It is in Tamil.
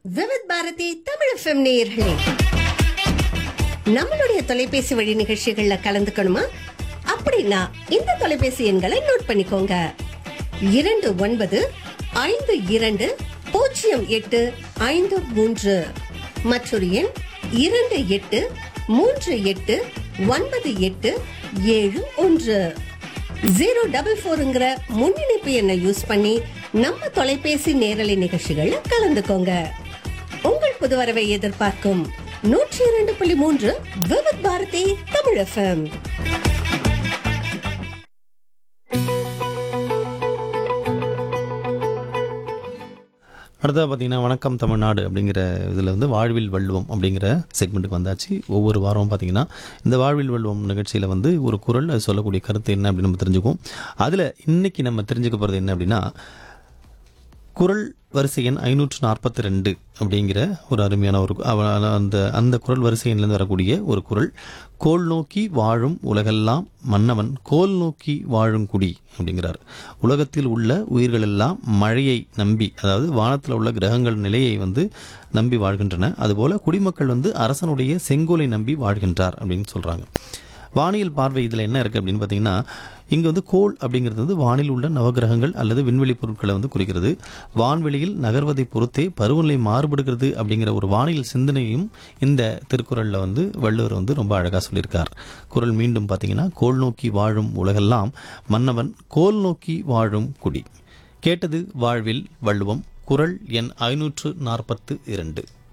விவித் பாரதி தமிழ் எஃப்எம் நேயர்களே நம்மளுடைய தொலைபேசி வழி நிகழ்ச்சிகள்ல கலந்துக்கணுமா அப்படின்னா இந்த தொலைபேசி எண்களை நோட் பண்ணிக்கோங்க இரண்டு ஒன்பது ஐந்து இரண்டு பூஜ்ஜியம் எட்டு ஐந்து மூன்று மற்றொரு எண் இரண்டு எட்டு மூன்று எட்டு ஒன்பது எட்டு ஏழு ஒன்று ஜீரோ டபுள் ஃபோருங்கிற முன்னிணைப்பு எண்ணை யூஸ் பண்ணி நம்ம தொலைபேசி நேரலை நிகழ்ச்சிகள்ல கலந்துக்கோங்க உங்கள் புது வரவை எதிர்பார்க்கும் நூற்றி இரண்டு புள்ளி மூன்று விவித் பாரதி தமிழ் எஃப்எம் அடுத்தது பார்த்தீங்கன்னா வணக்கம் தமிழ்நாடு அப்படிங்கிற இதில் வந்து வாழ்வில் வள்ளுவம் அப்படிங்கிற செக்மெண்ட்டுக்கு வந்தாச்சு ஒவ்வொரு வாரமும் பார்த்தீங்கன்னா இந்த வாழ்வில் வள்ளுவம் நிகழ்ச்சியில் வந்து ஒரு குரல் அது சொல்லக்கூடிய கருத்து என்ன அப்படின்னு நம்ம தெரிஞ்சுக்குவோம் அதில் இன்னைக்கு நம்ம தெரிஞ்சுக்க போகிறது என்ன அப்படின்னா குரல் வரிசை எண் ஐநூற்று நாற்பத்தி ரெண்டு அப்படிங்கிற ஒரு அருமையான ஒரு அவ- அந்த அந்த குரல் வரிசை எண்ணிலிருந்து வரக்கூடிய ஒரு குரல் கோல் நோக்கி வாழும் உலகெல்லாம் மன்னவன் கோல் நோக்கி வாழும் குடி அப்படிங்கிறார் உலகத்தில் உள்ள உயிர்கள் எல்லாம் மழையை நம்பி அதாவது வானத்தில் உள்ள கிரகங்கள் நிலையை வந்து நம்பி வாழ்கின்றன அதுபோல குடிமக்கள் வந்து அரசனுடைய செங்கோலை நம்பி வாழ்கின்றார் அப்படின்னு சொல்றாங்க வானியல் பார்வை இதில் என்ன இருக்குது அப்படின்னு பார்த்தீங்கன்னா இங்கே வந்து கோள் அப்படிங்கிறது வந்து வானில் உள்ள நவகிரகங்கள் அல்லது விண்வெளி பொருட்களை வந்து குறிக்கிறது வான்வெளியில் நகர்வதை பொறுத்தே பருவநிலை மாறுபடுகிறது அப்படிங்கிற ஒரு வானியல் சிந்தனையும் இந்த திருக்குறளில் வந்து வள்ளுவர் வந்து ரொம்ப அழகாக சொல்லியிருக்கார் குறள் மீண்டும் பார்த்தீங்கன்னா கோள் நோக்கி வாழும் உலகெல்லாம் மன்னவன் கோல் நோக்கி வாழும் குடி கேட்டது வாழ்வில் வள்ளுவம் குறள் எண் ஐநூற்று நாற்பத்து இரண்டு